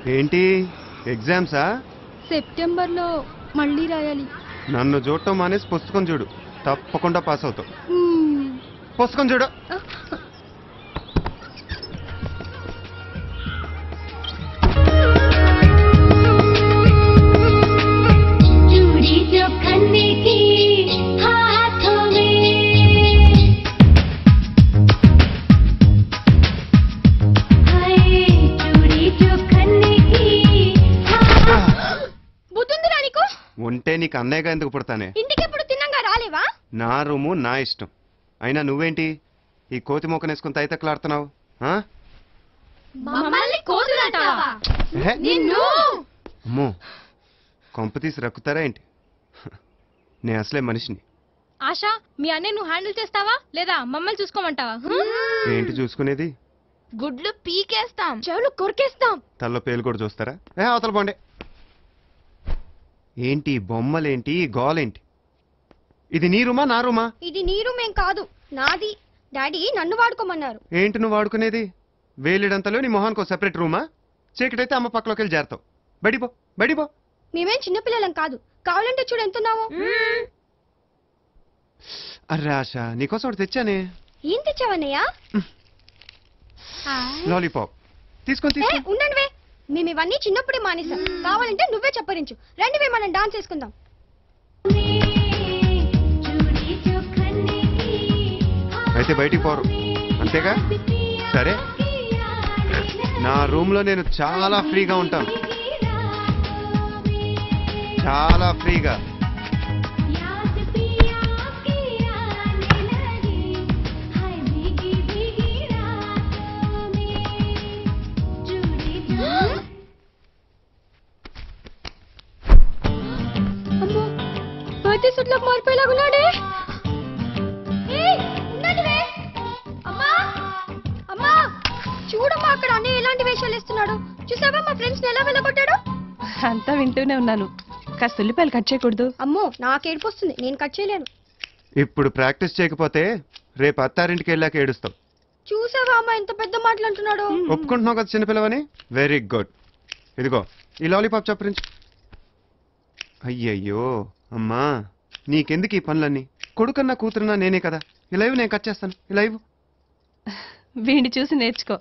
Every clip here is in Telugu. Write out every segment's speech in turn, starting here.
ఏంటి ఎగ్జామ్సా సెప్టెంబర్లో మళ్ళీ రాయాలి నన్ను చూడటం మానేసి పుస్తకం చూడు తప్పకుండా పాస్ అవుతావు మ్మ్. పుస్తకం చూడు चूड़ी जो खन्ने की हाथों में हाय चूड़ी जो खन्ने की బుద్ధుందిరా నీకు ఉంటే నీకు అన్నయ్యగా ఎందుకు పుడతానే ఇంటికి ఎప్పుడు తిన్నాగా రాలేవా నా రూము నా ఇష్టం అయినా నువ్వేంటి ఈ కోతి మొక్కనేసుకుని తైతక్కలాడుతున్నావు ఆ? మమ్మల్ని కోతులంటావా ఏ? నిన్ను అమ్మో కొంప తీసి రక్కుతారా ఏంటి నేను అసలే మనిషిని ఆశ మీ అన్నయ్య నువ్వు హ్యాండిల్ చేస్తావా లేదా మమ్మల్ని చూసుకోమంటావా ఏంటి చూసుకునేది గుడ్లు పీకేస్తాం చెవులు కొరికేస్తాం తల్లో పేలు కూడా చూస్తారా ఏ అవతల పోండి ఏంటి ఈ బొమ్మలేంటి ఈ గోలేంటి ఇది నీ రూమా నా రూమా ఇది నీ రూమ్ ఏం కాదు నాది డాడీ నన్ను వాడుకోమన్నారు ఏంటి నువ్వు వాడుకునేది వేలిడంతలో నీ మొహానికి ఒక సెపరేట్ రూమా చీకటైతే అమ్మ పక్కలోకి వెళ్ళి చేరతావు బడిపో బడిపో మేమేం చిన్నపిల్లలం కాదు కావాలంటే చూడు ఎంతున్నావు అర్రే ఆశ నీకోసం ఒకటి తెచ్చానే ఏం తెచ్చావన్నయ్యా లాలీపాప్ తీసుకొని ఏ, తీసుకో ఉండండి వే మేము ఇవన్నీ చిన్నప్పుడే మానేసాం కావాలంటే నువ్వే చెప్పరించు రండి వే మనం డాన్స్ చేసుకుందాం चूड़ी जो खन्ने की అయితే బయటికి పోరు అంతేగా సరే నా రూమ్ లో నేను చాలా ఫ్రీగా ఉంటాను చాలా ఫ్రీగా याद पिया की आने लगी हाय भीगी भीगी रातों में चूड़ी जो అమ్మో బర్త్డే సూట్ లోకి మారిపోయేలాగున్నాడే ఏయ్, ఉండండి వే. అమ్మా అమ్మా చూడమ్మా అక్కడ అన్నయ్య ఎలాంటి వేషాలు ఇస్తున్నాడు చూసావా మా ఫ్రెండ్స్ ఎలా వెళ్ళగొట్టాడు అంతా వింటూనే ఉన్నాను కాస్త ఉల్లిపాయలు కట్ చేయకూడదు అమ్మో నాకు ఏడుపు వస్తుంది నేను కట్ చేయలేను ఇప్పుడు ప్రాక్టీస్ చేయకపోతే రేపు అత్తారింటికి వెళ్ళాక ఏడుస్తావు చూసావా అమ్మా ఎంత పెద్ద మాటలు అంటున్నాడు ఒప్పుకుంటున్నావు కదా చిన్నపిల్లవని వెరీ గుడ్ ఇదిగో ఈ లాలీపాప్ చప్పరించు అయ్యయ్యో అమ్మా నీకెందుకు ఈ పనులన్నీ కొడుకన్నా కూతురున్నా నేనే కదా ఈ లైవ్ నేను కట్ చేస్తాను ఈ లైవ్ వీడిని చూసి నేర్చుకో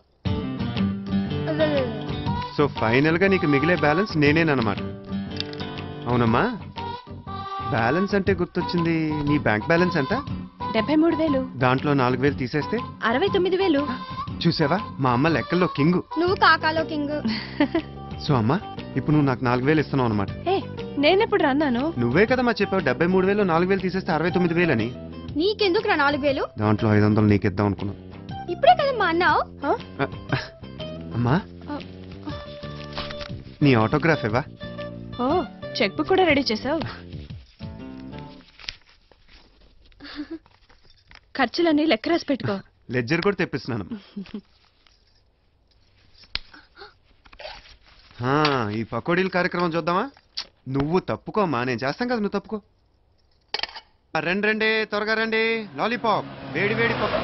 సో ఫైనల్ గా నీకు మిగిలే బ్యాలెన్స్ నేనేనమాట అవునమ్మా బ్యాలెన్స్ అంటే గుర్తొచ్చింది నీ బ్యాంక్ బ్యాలెన్స్ ఎంత డెబ్బై మూడు వేలు దాంట్లో నాలుగు వేలు తీసేస్తే అరవై తొమ్మిది వేలు చూసావా మా అమ్మ లెక్కల్లో కింగు నువ్వు కాకాలో కింగ్ సో అమ్మా ఇప్పుడు నువ్వు నాకు నాలుగు వేలు ఇస్తున్నావు అనమాట ఏ నేనెప్పుడు రన్నాను నువ్వే కదా మా చెప్పావు డెబ్బై మూడు వేలు నాలుగు వేలు తీసేస్తే అరవై తొమ్మిది వేలు అని నీకెందుకు రా నాలుగు వేలు దాంట్లో ఐదు వందలు నీకు ఇద్దాం అనుకున్నాను ఇప్పుడే కదా మా అన్నావు అమ్మా నీ ఆటోగ్రాఫ్ ఇవ్వా ఓ చెక్ బుక్ కూడా రెడీ చేసావు ఖర్చులన్నీ లెక్క రాసి పెట్టుకో లెడ్జర్ కూడా తెప్పిస్తున్నాను ఆ, ఈ పకోడీల కార్యక్రమం చూద్దామా నువ్వు తప్పుకోమా నేను చేస్తాం కదా నువ్వు తప్పుకో ఆ, రండి రండి త్వరగా రండి లాలీపాప్ వేడి వేడి పప్పు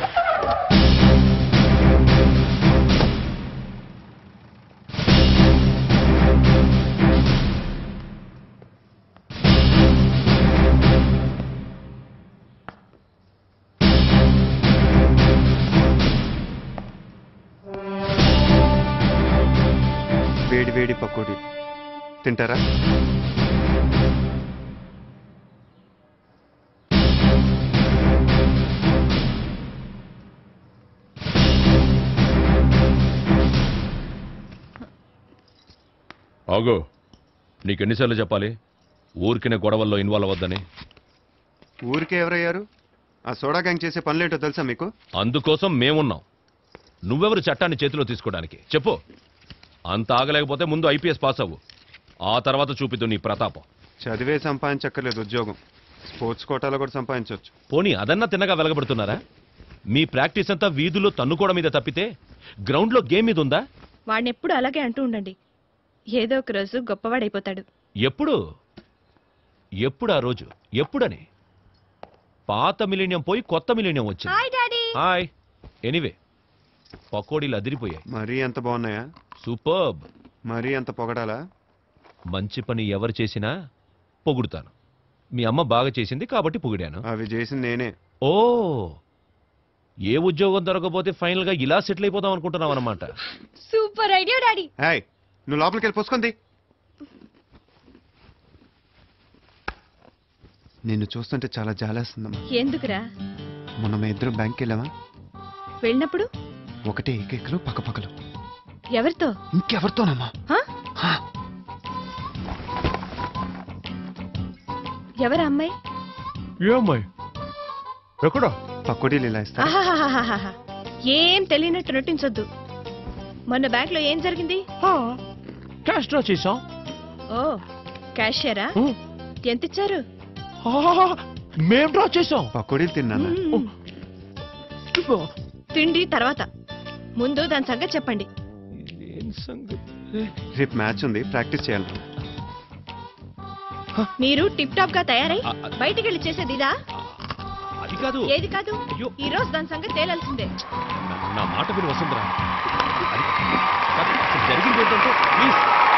వేడి వేడి పకోడీ తింటారా ఆగో నీకెన్నిసార్లు చెప్పాలి ఊరికినే గొడవల్లో ఇన్వాల్వ్ అవ్వద్దని ఊరికే ఎవరయ్యారు ఆ సోడా గ్యాంగ్ చేసే పనులేంటో తెలుసా మీకు అందుకోసం మేమున్నాం నువ్వెవరు చట్టాన్ని చేతిలో తీసుకోవడానికి చెప్పు అంత ఆగలేకపోతే ముందు ఐపీఎస్ పాస్ అవ్వు ఆ తర్వాత చూపిద్దు నీ ప్రతాపం చదివే సంపాదించక్కర్లేదు ఉద్యోగం స్పోర్ట్స్ కోటాలో కూడా సంపాదించవచ్చు పోనీ అదన్నా తిన్నగా వెలగబడుతున్నారా మీ ప్రాక్టీస్ అంతా వీధుల్లో తన్నుకోవడం మీద తప్పితే గ్రౌండ్లో గేమ్ మీద ఉందా వాడిని ఎప్పుడు అలాగే అంటూ ఉండండి ఏదో ఒక రోజు గొప్పవాడైపోతాడు ఎప్పుడు ఎప్పుడు ఆ రోజు ఎప్పుడని పాత మిలీనియం పోయి కొత్త మిలీనియం వచ్చింది హాయ్ డాడీ హాయ్ ఎనీవే పకోడీలు అదిరిపోయాయి మరీ ఎంత బాగున్నాయా సూపర్బ్ మరీ అంత పొగడాలా మంచి పని ఎవరు చేసినా పొగుడుతాను మీ అమ్మ బాగా చేసింది కాబట్టి పొగిడాను అవి చేసింది నేనే ఓ ఏ ఉద్యోగం దొరకపోతే ఫైనల్ గా ఇలా సెటిల్ అయిపోదాం అనుకుంటున్నావు అనమాట సూపర్ ఐడియా డాడీ హాయ్ నువ్వు లోపలికి వెళ్ళి పోసుకుంది నిన్ను చూస్తుంటే చాలా జాలేస్తుందమ్మా ఎందుకురా మొన్న మేము ఇద్దరు బ్యాంక్కి వెళ్ళామా వెళ్ళినప్పుడు ఒకటే ఏకైకలు పక్కపక్కలు ఎవరితో ఇంకెవరితోనమ్మా హా? హా, ఎవరా అమ్మాయి ఏమ్మాయి ఎక్కడ పకోడీలు ఇలా ఇస్తా ఆహాహాహాహాహా. ఏం తెలియనట్టు నటించొద్దు మొన్న బ్యాంక్ లో ఏం జరిగింది క్యాష్ డ్రా చేసాం ఓ క్యాషియరా ఎంత ఇచ్చారు మేం డ్రా చేసాం పకోడీలు తిన్నానా మ్మ్. తిండి తర్వాత ముందు దాని సంగతి చెప్పండి రేపు మ్యాచ్ ఉంది ప్రాక్టీస్ చేయాలి మీరు టిప్ టాప్ గా తయారై ఆ, ఆ. బయటికి వెళ్ళి చేసేది ఇదా అది కాదు ఏది కాదు అయ్యో ఈ రోజు దాని సంగతి తేలాల్సిందే నా మాట విని వసుంధరా అది కాదు, అసలు జరిగింది ఏంటంటే ప్లీజ్